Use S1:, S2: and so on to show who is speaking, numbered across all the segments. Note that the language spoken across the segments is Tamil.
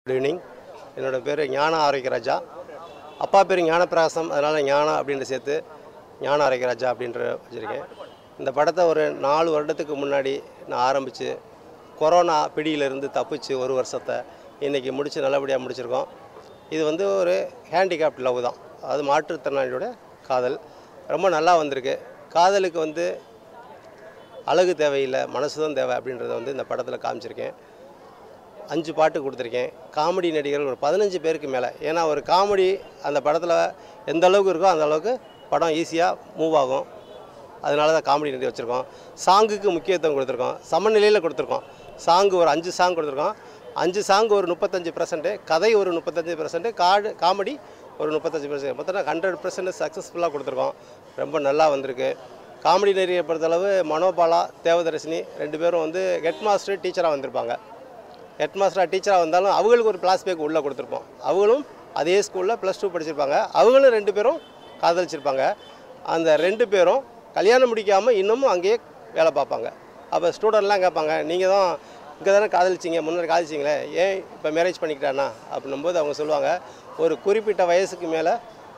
S1: குட் ஈவினிங் என்னோடய பேர் ஞான ஆரோக்கியராஜா அப்பா பேர் ஞானப்பிரகாசம் அதனால் ஞானா அப்படின்ட்டு சேர்த்து ஞான ஆரோக்கியராஜா அப்படின்ற வச்சுருக்கேன் இந்த படத்தை ஒரு நாலு வருடத்துக்கு முன்னாடி நான் ஆரம்பித்து கொரோனா பிடியிலிருந்து தப்பிச்சு ஒரு வருஷத்தை இன்றைக்கி முடித்து நல்லபடியாக முடிச்சிருக்கோம் இது வந்து ஒரு ஹேண்டிகேப்ட் லவ் தான் அது மாற்றுத்திறனாளியோட காதல் ரொம்ப நல்லா வந்திருக்கு காதலுக்கு வந்து அழகு தேவையில்லை மனசு தான் தேவை அப்படின்றத வந்து இந்த படத்தில் காமிச்சிருக்கேன் அஞ்சு பாட்டு கொடுத்துருக்கேன் காமெடி நடிகர்கள் ஒரு பதினஞ்சு பேருக்கு மேலே ஏன்னா ஒரு காமெடி அந்த படத்தில் எந்த அளவுக்கு இருக்கோ அந்த அளவுக்கு படம் ஈஸியாக மூவ் ஆகும் அதனால தான் காமெடி நடிகர் வச்சுருக்கோம் சாங்குக்கு முக்கியத்துவம் கொடுத்துருக்கோம் சமநிலையில் கொடுத்துருக்கோம் சாங்கு ஒரு அஞ்சு சாங் கொடுத்துருக்கோம் அஞ்சு சாங் ஒரு முப்பத்தஞ்சு பர்சன்ட்டு கதை ஒரு முப்பத்தஞ்சு பர்சன்ட்டு காடு காமெடி ஒரு முப்பத்தஞ்சு பர்சன்ட் மொத்தம் ஹண்ட்ரட் பர்சன்ட் சக்ஸஸ்ஃபுல்லாக கொடுத்துருக்கோம் ரொம்ப நல்லா வந்திருக்கு காமெடி நடிகை பொறுத்தளவு மனோபாலா தேவதர்ஷினி ரெண்டு பேரும் வந்து ஹெட் மாஸ்டர் டீச்சராக வந்திருப்பாங்க ஹெட் மாஸ்டராக டீச்சராக வந்தாலும் அவங்களுக்கு ஒரு கிளாஸ் பேக் உள்ளே கொடுத்துருப்போம் அவங்களும் அதே ஸ்கூலில் ப்ளஸ் டூ படிச்சிருப்பாங்க அவங்களும் ரெண்டு பேரும் காதலிச்சிருப்பாங்க அந்த ரெண்டு பேரும் கல்யாணம் முடிக்காமல் இன்னமும் அங்கேயே வேலை பார்ப்பாங்க அப்போ ஸ்டூடெண்ட்லாம் கேட்பாங்க நீங்கள் தான் இங்கே தானே காதலிச்சிங்க முன்னாடி காதலிச்சிங்களே ஏன் இப்போ மேரேஜ் பண்ணிக்கிட்டானா அப்படின்னும்போது அவங்க சொல்லுவாங்க ஒரு குறிப்பிட்ட வயசுக்கு மேலே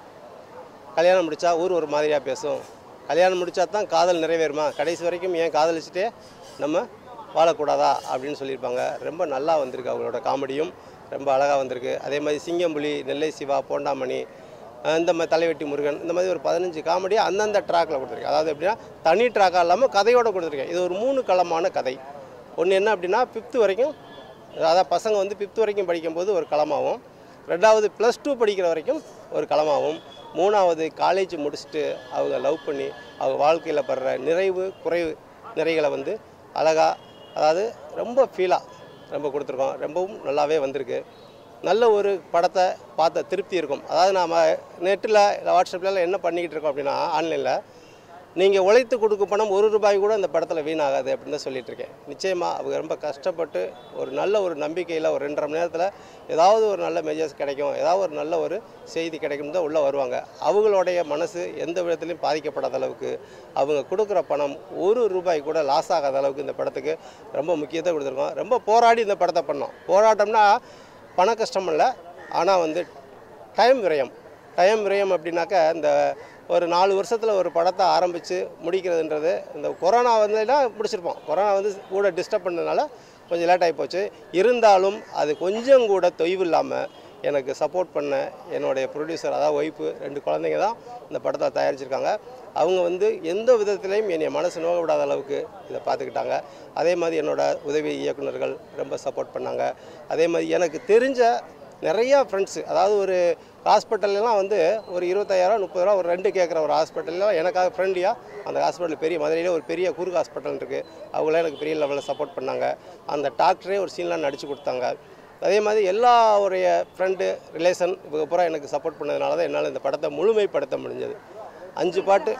S1: கல்யாணம் முடித்தா ஊர் ஒரு மாதிரியாக பேசும் கல்யாணம் முடித்தா தான் காதல் நிறைவேறுமா கடைசி வரைக்கும் ஏன் காதலிச்சுட்டே நம்ம வாழக்கூடாதா அப்படின்னு சொல்லியிருப்பாங்க ரொம்ப நல்லா வந்திருக்கு அவங்களோட காமெடியும் ரொம்ப அழகாக வந்திருக்கு அதே மாதிரி சிங்கம்புலி நெல்லை சிவா போண்டாமணி அஹ் இந்த மாதிரி தலைவெட்டி முருகன் இந்த மாதிரி ஒரு பதினஞ்சு காமெடி அந்தந்த ட்ராக்கில் கொடுத்துருக்கேன் அதாவது எப்படின்னா தனி ட்ராக்காக இல்லாமல் கதையோடு கொடுத்துருக்கேன் இது ஒரு மூணு களமான கதை ஒன்று என்ன அப்படின்னா ஃபிஃப்த்து வரைக்கும் அதாவது பசங்க வந்து ஃபிஃப்த் வரைக்கும் படிக்கும்போது ஒரு களமாகவும் ரெண்டாவது ப்ளஸ் டூ படிக்கிற வரைக்கும் ஒரு களமாகவும் மூணாவது காலேஜ் முடிச்சுட்டு அவங்க லவ் பண்ணி அவங்க வாழ்க்கையில் படுற நிறைவு குறைவு நிறைகளை வந்து அழகாக அதாவது ரொம்ப ஃபீலாக ரொம்ப கொடுத்துருக்கோம் ரொம்பவும் நல்லாவே வந்திருக்கு நல்ல ஒரு படத்தை பார்த்த திருப்தி இருக்கும் அதாவது நாம் நெட்டில் இல்லை வாட்ஸ்அப்பில் என்ன பண்ணிக்கிட்டு இருக்கோம் அப்படின்னா ஆன்லைனில் நீங்கள் உழைத்து கொடுக்கும் பணம் ஒரு ரூபாய் கூட இந்த படத்தில் வீணாகாது அப்படின்னு தான் சொல்லிட்டு இருக்கேன் நிச்சயமாக அவங்க ரொம்ப கஷ்டப்பட்டு ஒரு நல்ல ஒரு நம்பிக்கையில் ஒரு ரெண்டரை மணி நேரத்தில் ஏதாவது ஒரு நல்ல மெசேஜ் கிடைக்கும் ஏதாவது ஒரு நல்ல ஒரு செய்தி கிடைக்கும் தான் உள்ளே வருவாங்க அவங்களுடைய மனசு எந்த விதத்துலையும் பாதிக்கப்படாத அளவுக்கு அவங்க கொடுக்குற பணம் ஒரு ரூபாய் கூட லாஸ் ஆகாத அளவுக்கு இந்த படத்துக்கு ரொம்ப முக்கியத்துவம் கொடுத்துருக்கோம் ரொம்ப போராடி இந்த படத்தை பண்ணோம் போராட்டம்னா பண கஷ்டம் இல்லை ஆனால் வந்து டைம் விரயம் டைம் விரயம் அப்படின்னாக்க இந்த ஒரு நாலு வருஷத்தில் ஒரு படத்தை ஆரம்பித்து முடிக்கிறதுன்றது இந்த கொரோனா வந்துன்னா முடிச்சிருப்போம் கொரோனா வந்து கூட டிஸ்டர்ப் பண்ணதுனால கொஞ்சம் லேட் ஆகி போச்சு இருந்தாலும் அது கொஞ்சம் கூட தொய்வு இல்லாமல் எனக்கு சப்போர்ட் பண்ண என்னுடைய ப்ரொடியூசர் அதாவது ஒய்ஃபு ரெண்டு குழந்தைங்க தான் இந்த படத்தை தயாரிச்சிருக்காங்க அவங்க வந்து எந்த விதத்துலையும் என்னை மனசு நோக விடாத அளவுக்கு இதை பார்த்துக்கிட்டாங்க அதே மாதிரி என்னோட உதவி இயக்குனர்கள் ரொம்ப சப்போர்ட் பண்ணாங்க அதே மாதிரி எனக்கு தெரிஞ்ச நிறையா ஃப்ரெண்ட்ஸு அதாவது ஒரு ஹாஸ்பிட்டல்லாம் வந்து ஒரு இருபத்தாயிரம் முப்பது ரூபா ஒரு ரெண்டு கேட்குற ஒரு ஹாஸ்பிட்டல்லாம் எனக்காக ஃப்ரெண்ட்லியாக அந்த ஹாஸ்பிட்டல் பெரிய மதுரையில் ஒரு பெரிய குறுக்கு ஹாஸ்பிட்டல் இருக்குது அவங்களாம் எனக்கு பெரிய லெவலில் சப்போர்ட் பண்ணாங்க அந்த டாக்டரே ஒரு சீன்லாம் நடிச்சு கொடுத்தாங்க அதே மாதிரி எல்லாருடைய ஃப்ரெண்டு ரிலேஷன் இவங்க பூரா எனக்கு சப்போர்ட் பண்ணதுனால தான் என்னால் இந்த படத்தை முழுமைப்படுத்த முடிஞ்சது அஞ்சு பாட்டு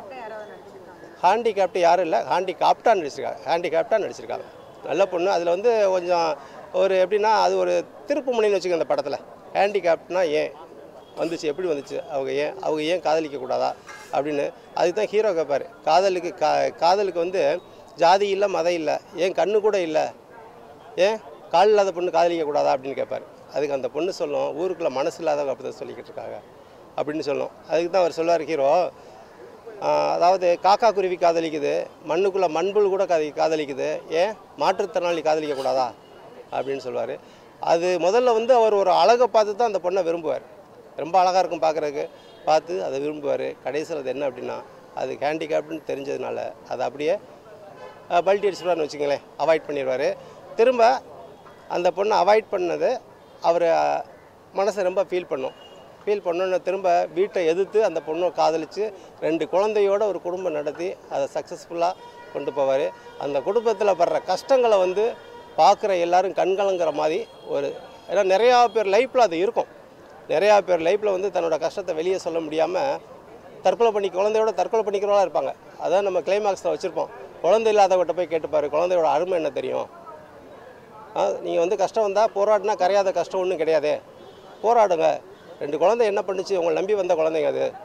S1: ஹேண்டிகேப்டு யாரும் இல்லை ஹேண்டிகாப்டாக நடிச்சிருக்காங்க ஹேண்டிகேப்டாக நடிச்சிருக்காங்க நல்ல பொண்ணு அதில் வந்து கொஞ்சம் ஒரு எப்படின்னா அது ஒரு திருப்பு முனைன்னு வச்சுக்கோங்க அந்த படத்தில் ஹேண்டிகேப்ட்னா ஏன் வந்துச்சு எப்படி வந்துச்சு அவங்க ஏன் அவங்க ஏன் காதலிக்க கூடாதா அப்படின்னு அதுக்கு தான் ஹீரோ கேட்பார் காதலுக்கு கா காதலுக்கு வந்து ஜாதி இல்லை மதம் இல்லை ஏன் கண்ணு கூட இல்லை ஏன் கால் இல்லாத பொண்ணு காதலிக்க கூடாதா அப்படின்னு கேட்பார் அதுக்கு அந்த பொண்ணு சொல்லும் ஊருக்குள்ளே மனசு இல்லாதவங்க அப்படி தான் சொல்லிக்கிட்டு இருக்காங்க அப்படின்னு சொல்லும் அதுக்கு தான் அவர் சொல்லுவார் ஹீரோ ஆஹ் அதாவது காக்கா குருவி காதலிக்குது மண்ணுக்குள்ளே மண்புல் கூட காதி காதலிக்குது ஏன் மாற்றுத்திறனாளி காதலிக்க கூடாதா அப்படின்னு சொல்லுவார் அது முதல்ல வந்து அவர் ஒரு அழகை பார்த்து தான் அந்த பொண்ணை விரும்புவார் ரொம்ப அழகாக இருக்கும் பார்க்குறதுக்கு பார்த்து அதை விரும்புவார் கடைசியில் அது என்ன அப்படின்னா அது ஹேண்டிகேப்டுன்னு தெரிஞ்சதுனால அதை அப்படியே பல்ட்டி அடிச்சுடுவார்னு வச்சுங்களேன் அவாய்ட் பண்ணிடுவார் திரும்ப அந்த பொண்ணை அவாய்ட் பண்ணது அவர் மனசை ரொம்ப ஃபீல் பண்ணும் ஃபீல் பண்ணோன்னு திரும்ப வீட்டை எதிர்த்து அந்த பொண்ணை காதலித்து ரெண்டு குழந்தையோட ஒரு குடும்பம் நடத்தி அதை சக்ஸஸ்ஃபுல்லாக கொண்டு போவார் அந்த குடும்பத்தில் படுற கஷ்டங்களை வந்து பார்க்குற எல்லாரும் கண்கலங்கிற மாதிரி ஒரு ஏன்னா நிறையா பேர் லைஃப்பில் அது இருக்கும் நிறையா பேர் லைஃப்பில் வந்து தன்னோட கஷ்டத்தை வெளியே சொல்ல முடியாமல் தற்கொலை பண்ணி குழந்தையோட தற்கொலை பண்ணிக்கிறவங்களா இருப்பாங்க அதான் நம்ம கிளைமாக்ஸில் வச்சுருப்போம் குழந்தை இல்லாதவட்ட போய் கேட்டுப்பாரு குழந்தையோட அருமை என்ன தெரியும் நீங்கள் வந்து கஷ்டம் வந்தால் போராடினா கரையாத கஷ்டம் ஒன்றும் கிடையாதே போராடுங்க ரெண்டு குழந்தை என்ன பண்ணுச்சு உங்களை நம்பி வந்த குழந்தைங்க அது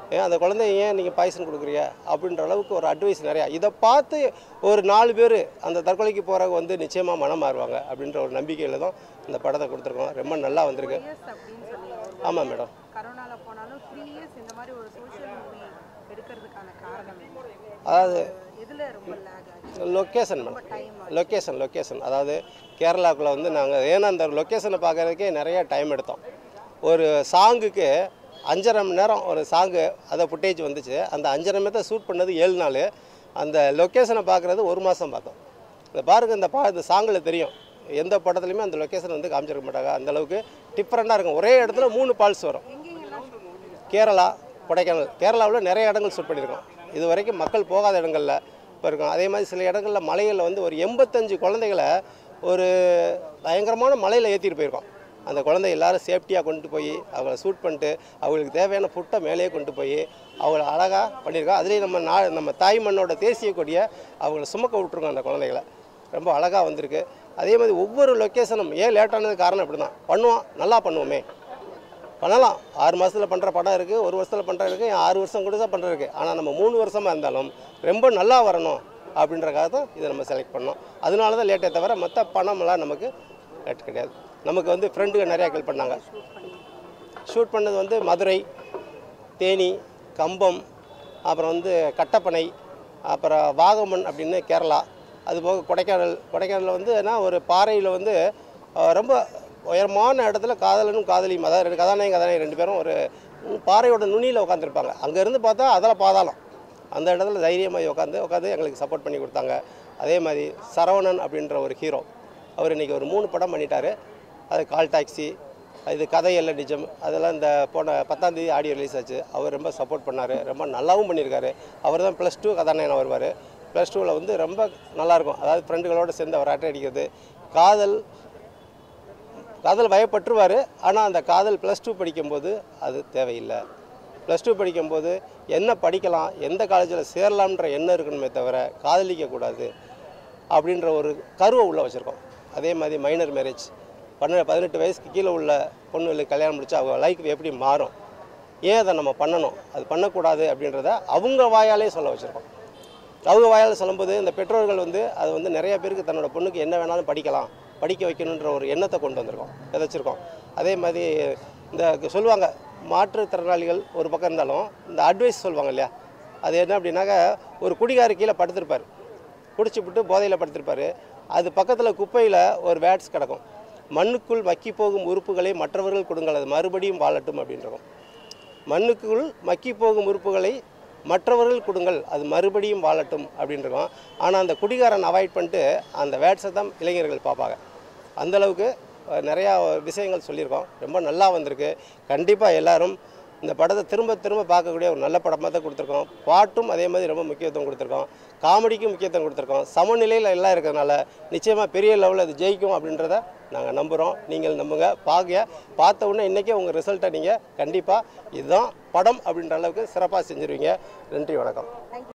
S1: ஏன் அந்த குழந்தைய ஏன் நீங்கள் பாய்சன் கொடுக்குறீங்க அப்படின்ற அளவுக்கு ஒரு அட்வைஸ் நிறையா இதை பார்த்து ஒரு நாலு பேர் அந்த தற்கொலைக்கு போகிறவங்க வந்து நிச்சயமாக மனம் மாறுவாங்க அப்படின்ற ஒரு நம்பிக்கையில் தான் இந்த படத்தை கொடுத்துருக்கோம் ரொம்ப நல்லா வந்திருக்கு
S2: இயர்ஸ் அப்படின்னு சொல்லி ஒரு
S1: ஆமாம் மேடம்
S2: கரோனால போனாலும் த்ரீ இயர்ஸ் இந்த மாதிரி ஒரு சோஷியல் மூவி எடுக்கிறதுக்கான காரணம் என்ன
S1: அதாவது
S2: எதுல ரொம்ப லேக் ஆச்சு
S1: location madam
S2: time
S1: location location அதாவது கேரளாக்குள்ளே வந்து நாங்கள் ஏன்னா அந்த லொக்கேஷனை பார்க்கறதுக்கே நிறைய டைம் எடுத்தோம் ஒரு சாங்குக்கு அஞ்சரை மணி நேரம் ஒரு சாங்கு அதை ஃபுட்டேஜ் வந்துச்சு அந்த அஞ்சரை மணி நேரத்தை ஷூட் பண்ணது ஏழு நாள் அந்த லொக்கேஷனை பார்க்குறது ஒரு மாதம் பார்த்தோம் இந்த பாருங்க இந்த பா இந்த சாங்கில் தெரியும் எந்த படத்துலையுமே அந்த லொக்கேஷன் வந்து காமிச்சிருக்க மாட்டாங்க அந்த அளவுக்கு டிஃப்ரெண்ட்டாக இருக்கும் ஒரே இடத்துல மூணு பால்ஸ் வரும்
S2: எங்கெங்கெல்லாம் ஷூட் பண்ணீங்க
S1: கேரளா கொடைக்கானல் கேரளாவில் நிறைய இடங்கள் ஷூட் பண்ணியிருக்கோம் இது வரைக்கும் மக்கள் போகாத இடங்களில் இப்போ இருக்கும் அதே மாதிரி சில இடங்களில் மலைகளில் வந்து ஒரு எண்பத்தஞ்சு குழந்தைகளை ஒரு பயங்கரமான மலையில் ஏற்றிட்டு போயிருக்கோம் அந்த குழந்தை எல்லாரும் சேஃப்டியாக கொண்டு போய் அவங்கள ஷூட் பண்ணிட்டு அவங்களுக்கு தேவையான ஃபுட்டை மேலேயே கொண்டு போய் அவங்கள அழகாக பண்ணியிருக்கோம் அதுலேயும் நம்ம நா நம்ம தாய் மண்ணோட தேசிய கொடியை அவங்கள சுமக்க விட்ருக்கோம் அந்த குழந்தைகளை ரொம்ப அழகாக வந்திருக்கு அதே மாதிரி ஒவ்வொரு லொக்கேஷனும் ஏன் லேட்டானது காரணம் இப்படி தான் பண்ணுவோம் நல்லா பண்ணுவோமே பண்ணலாம் ஆறு மாதத்தில் பண்ணுற படம் இருக்குது ஒரு வருஷத்தில் பண்ணுற இருக்குது ஆறு வருஷம் கூட தான் பண்ணுறது இருக்குது ஆனால் நம்ம மூணு வருஷமாக இருந்தாலும் ரொம்ப நல்லா வரணும் அப்படின்றக்காக தான் இதை நம்ம செலக்ட் பண்ணோம் அதனால தான் லேட்டே தவிர மற்ற பணமெல்லாம் நமக்கு லேட் கிடையாது நமக்கு வந்து ஃப்ரெண்டுங்க நிறையா ஹெல்ப் பண்ணாங்க
S2: ஷூட் பண்ணீங்க
S1: ஷூட் பண்ணது வந்து மதுரை தேனி கம்பம் அப்புறம் வந்து கட்டப்பனை அப்புறம் வாகமன் அப்படின்னு கேரளா அது போக கொடைக்கானல் கொடைக்கானலில் வந்து என்ன ஒரு பாறையில் வந்து அஹ், ரொம்ப உயரமான இடத்துல காதலனும் காதலியும் அதாவது ரெண்டு கதாநாயகன் கதாநாயகி ரெண்டு பேரும் ஒரு பாறையோட நுனியில் உட்காந்துருப்பாங்க அங்கேருந்து பார்த்தா அதில் பாதாளம் அந்த இடத்துல தைரியமாக உட்காந்து உட்காந்து எங்களுக்கு சப்போர்ட் பண்ணி கொடுத்தாங்க அதே மாதிரி சரவணன் அப்படின்ற ஒரு ஹீரோ அவர் இன்றைக்கி ஒரு மூணு படம் பண்ணிட்டாரு அது கால் டாக்ஸி இது கதை எல்லாம் நிஜம் அதெல்லாம் இந்த போன பத்தாம் தேதி ஆடியோ ரிலீஸ் ஆச்சு அவர் ரொம்ப சப்போர்ட் பண்ணார் ரொம்ப நல்லாவும் பண்ணியிருக்காரு அவர் தான் ப்ளஸ் டூ கதாநாயகன் வருவார் ப்ளஸ் டூவில் வந்து ரொம்ப நல்லாயிருக்கும் அதாவது ஃப்ரெண்டுகளோடு சேர்ந்து அவர் அரட்டை அடிக்கிறது காதல் காதல் வயப்பட்டுருவார் ஆனால் அந்த காதல் ப்ளஸ் டூ படிக்கும்போது அது தேவையில்லை ப்ளஸ் டூ படிக்கும்போது என்ன படிக்கலாம் எந்த காலேஜில் சேரலாம்ன்ற எண்ணம் இருக்கணுமே தவிர காதலிக்கக்கூடாது அப்படின்ற ஒரு கருவை உள்ளே வச்சுருக்கோம் அதே மாதிரி மைனர் மேரேஜ் பண்ண பதினெட்டு வயசுக்கு கீழே உள்ள பொண்ணுகளுக்கு கல்யாணம் முடிச்சா அவங்க லைஃப் எப்படி மாறும் ஏன் அதை நம்ம பண்ணணும் அது பண்ணக்கூடாது அப்படின்றத அவங்க வாயாலே சொல்ல வச்சுருக்கோம் அவங்க வாயால் சொல்லும்போது இந்த பெற்றோர்கள் வந்து அது வந்து நிறைய பேருக்கு தன்னோட பொண்ணுக்கு என்ன வேணாலும் படிக்கலாம் படிக்க வைக்கணுன்ற ஒரு எண்ணத்தை கொண்டு வந்திருக்கோம் விதைச்சிருக்கோம் அதே மாதிரி இந்த சொல்லுவாங்க மாற்றுத்திறனாளிகள் ஒரு பக்கம் இருந்தாலும் இந்த அட்வைஸ் சொல்லுவாங்க இல்லையா அது என்ன அப்படின்னாக்க ஒரு குடிகார கீழே படுத்திருப்பார் குடிச்சுப்புட்டு போதையில் படுத்திருப்பார் அது பக்கத்தில் குப்பையில் ஒரு வேட்ஸ் கிடக்கும் மண்ணுக்குள் மக்கி போகும் உறுப்புகளை மற்றவர்கள் கொடுங்கள் அது மறுபடியும் வாழட்டும் அப்படின்றோம் மண்ணுக்குள் மக்கி போகும் உறுப்புகளை மற்றவர்கள் கொடுங்கள் அது மறுபடியும் வாழட்டும் அப்படின்றோம் ஆனால் அந்த குடிகாரன் அவாய்ட் பண்ணிட்டு அந்த வேட்ஸை தான் இளைஞர்கள் பார்ப்பாங்க அந்தளவுக்கு நிறையா விஷயங்கள் சொல்லியிருக்கோம் ரொம்ப நல்லா வந்திருக்கு கண்டிப்பாக எல்லாரும் இந்த படத்தை திரும்ப திரும்ப பார்க்கக்கூடிய ஒரு நல்ல படமாக தான் கொடுத்துருக்கோம் பாட்டும் அதே மாதிரி ரொம்ப முக்கியத்துவம் கொடுத்துருக்கோம் காமெடிக்கும் முக்கியத்துவம் கொடுத்துருக்கோம் சமநிலையில் எல்லாம் இருக்கிறதுனால நிச்சயமாக பெரிய லெவலில் அது ஜெயிக்கும் அப்படின்றத நாங்கள் நம்புகிறோம் நீங்கள் நம்புங்க பார்க்க பார்த்த உடனே இன்றைக்கே உங்கள் ரிசல்ட்டை நீங்கள் கண்டிப்பாக இதுதான் படம் அப்படின்ற அளவுக்கு சிறப்பாக செஞ்சுருவீங்க நன்றி வணக்கம்
S2: தேங்க்யூ